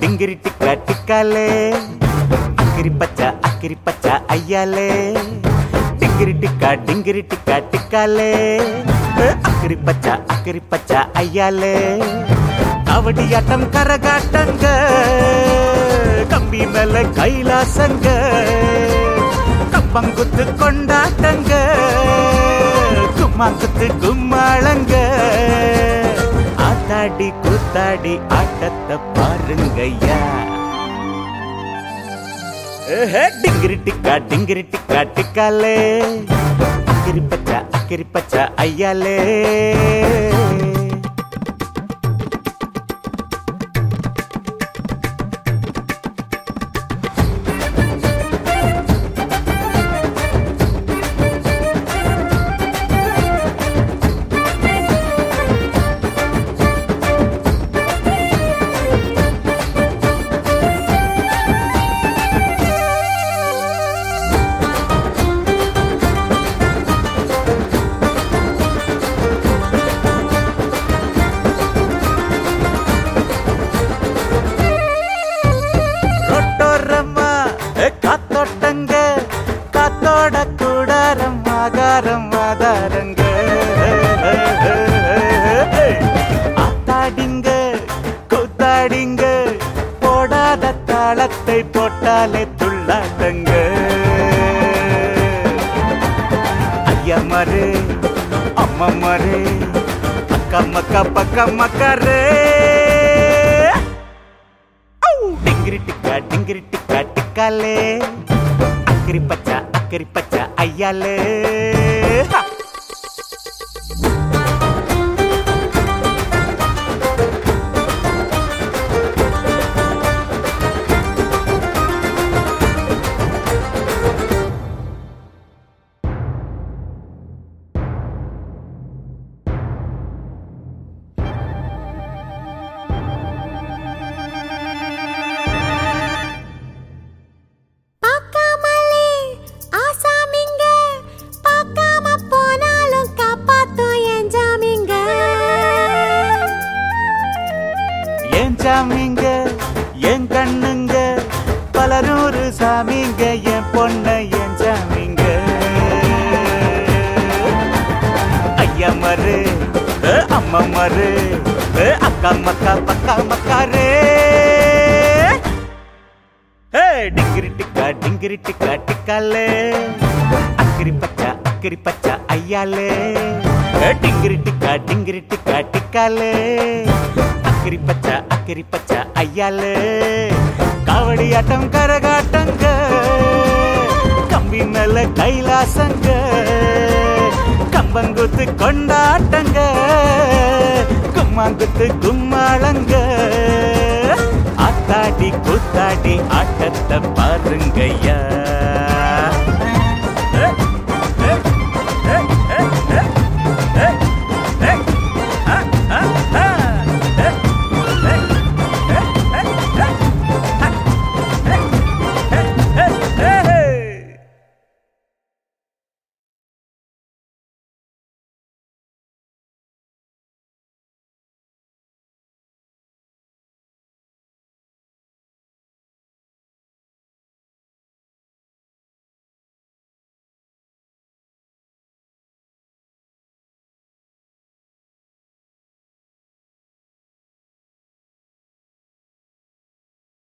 டிங்கிரி டிக்கா டிக்காலே அக்கிரி பச்சா அக்கிரி பச்சா ஐயாலே டிங்கிரி டிக்கா டிங்கிரி டிக்கா டிக்காலே அக்கிரி பச்சா அக்கிரி பச்சா ஐயாலே கவடியாட்டம் கரகாட்டங்க கம்பி மேல கைலாசங்க கம்பங்குத்து கொண்டாட்டங்க கும்மாங்குத்து கும்மாளங்க ஆத்தாடி கூத்தாடி ஆட்டத்தை பாருங்கய்யா ஏஹே, டிங்கிரி டிக்கா டிங்கிரி டிக்கா டிக்காலே அக்கிரி பச்சா அக்கிரி பச்சா ஐயாலே ரொட்டோரம்மா ஏ, காத்தோட்டங்க காத்தோட கூடாரம் ஆகாரம் ஆதாரங்க ஆத்தாடிங்க கூத்தாடிங்க போடாத தாளத்தை போட்டாலே துள்ளாட்டங்க ஐயா மரு அம்மா மரு அக்கா மக்கா பக்கா மக்கரே டிங்கிரி டிக்கா டிங்கிரி டிக்கா டிக்காலே அக்கிரி பச்சா அக்கிரி பச்சா ஐயாலே ஹா! பார்க்காமலே ஆசாமிங்க பார்க்காம போனாலும் காப்பாத்தும் என் ஜாமிங்க ஏன் சாமிங்க என் கண்ணுங்க பல நூறு சாமிங்க என் பொண்ண என் சாமிங்க ஐயா மரு ஏ, அம்மா மரு ஏ, அக்கா மக்கா பக்கா மக்காரே ஏ, டிங்கிரி டிக்கா டிங்கிரி டிக்கா டிக்காலே அக்கிரி பச்சா அக்கிரி பச்சா ஐயாலே ஏ, டிங்கிரி டிக்கா டிங்கிரி டிக்கா டிக்காலே அக்கிரி பச்சா அக்கிரி பச்சா ஐயாலே காவடி ஆட்டம் கரகாட்டங்க கம்பி மேல கைலாசங்க கம்பங்குத்து கொண்டாட்டங்க கும்மாங்குத்து கும்மாளங்க ஆத்தாடி கூத்தாடி ஆட்டத்தை பாருங்கய்யா